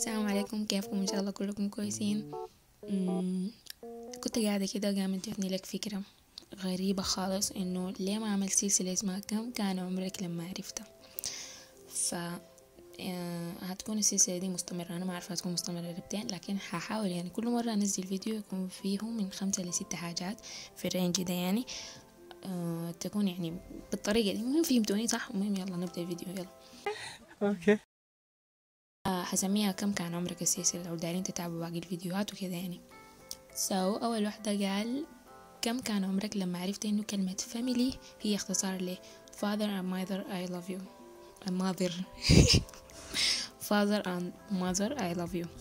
السلام عليكم كيفكم ان شاء الله كلكم كويسين مم، كنت قاعدة كده قامت جاتني لك فكرة غريبة خالص انه ليه ما عملت سلسلة اسمها كم كان عمرك لما عرفته ف آه، هتكون السلسلة دي مستمرة أنا ما عارفة هتكون مستمرة لبتين لكن هحاول يعني كل مرة أنزل فيديو يكون فيه من خمسة لست حاجات في الرينج ده يعني آه تكون يعني بالطريقة دي المهم فهمتوني صح المهم يلا نبدأ الفيديو يلا اوكي آه، حسميها كم كان عمرك السلسلة لو دايرين تتابعوا باقي الفيديوهات وكده يعني سو so, أول واحدة قال كم كان عمرك لما عرفت إنه كلمة family هي اختصار ل father and mother I love you a mother father and mother I love you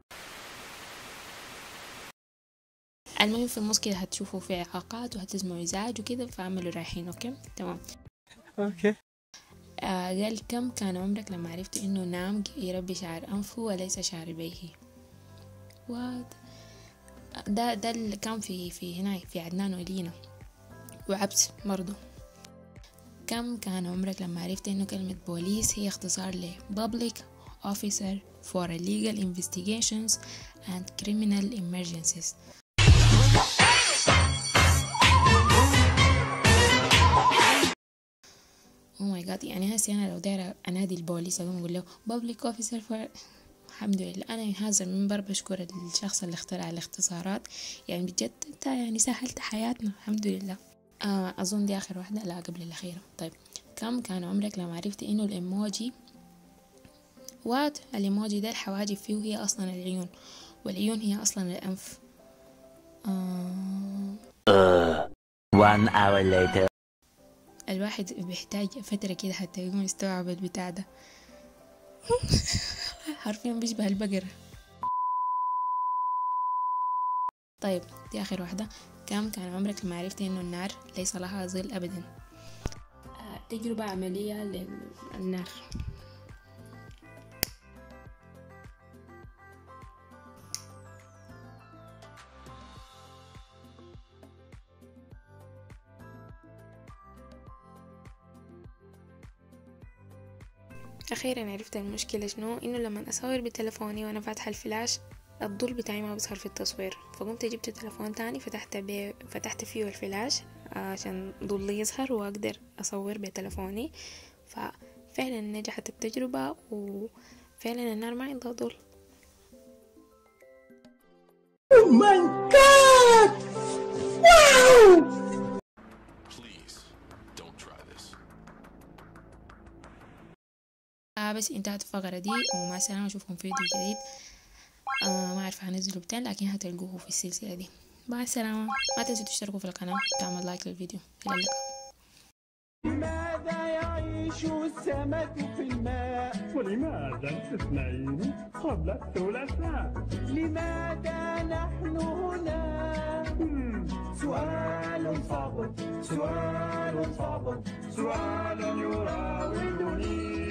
المهم في النص كده هتشوفوا في إعاقات وهتسمعوا إزعاج وكده فاعملوا رايحين أوكي تمام اوكي آه قال كم كان عمرك لما عرفت انه نام يربي شعر انفه وليس شاربيه وات ده ده اللي كان في في هنا في عدنان ولينا وعبس برضو كم كان عمرك لما عرفت انه كلمة بوليس هي اختصار ل Public Officer for Legal Investigations and Criminal Emergencies او ماي جاد يعني هسي انا لو دايره انادي البوليس اقوم اقول له بابليك اوفيسر فور الحمد لله انا من هذا المنبر بشكر الشخص اللي اخترع الاختصارات يعني بجد انت يعني سهلت حياتنا الحمد لله آه اظن دي اخر واحده لا قبل الاخيره طيب كم كان عمرك لما عرفت انه الايموجي وات الايموجي ده الحواجب فيه هي اصلا العيون والعيون هي اصلا الانف آه One hour later. الواحد بيحتاج فترة كده حتى يقوم يستوعب البتاع ده حرفيا بيشبه البقرة طيب دي آخر واحدة كم كان عمرك لما عرفت إنه النار ليس لها ظل أبدا آه، تجربة عملية للنار أخيرا عرفت المشكلة شنو إنه لما أصور بتلفوني وأنا فاتحة الفلاش الضوء بتاعي ما بيظهر في التصوير فقمت جبت تلفون تاني فتحت بي فتحت فيه الفلاش عشان ضلي يظهر وأقدر أصور بتلفوني ففعلا نجحت التجربة وفعلا النار ما عندها ضل Please, don't try this. آه بس انتهت الفقرة دي ومع السلامة أشوفكم في فيديو جديد آه ما أعرف هنزله بتاعي لكن هتلقوه في السلسلة دي مع السلامة ما تنسوا تشتركوا في القناة وتعمل لايك للفيديو إلى اللقاء لماذا يعيش السمك في الماء ولماذا الاثنين قبل الثلاثاء؟ لماذا نحن هنا سؤال صعب سؤال صعب سؤال يراودني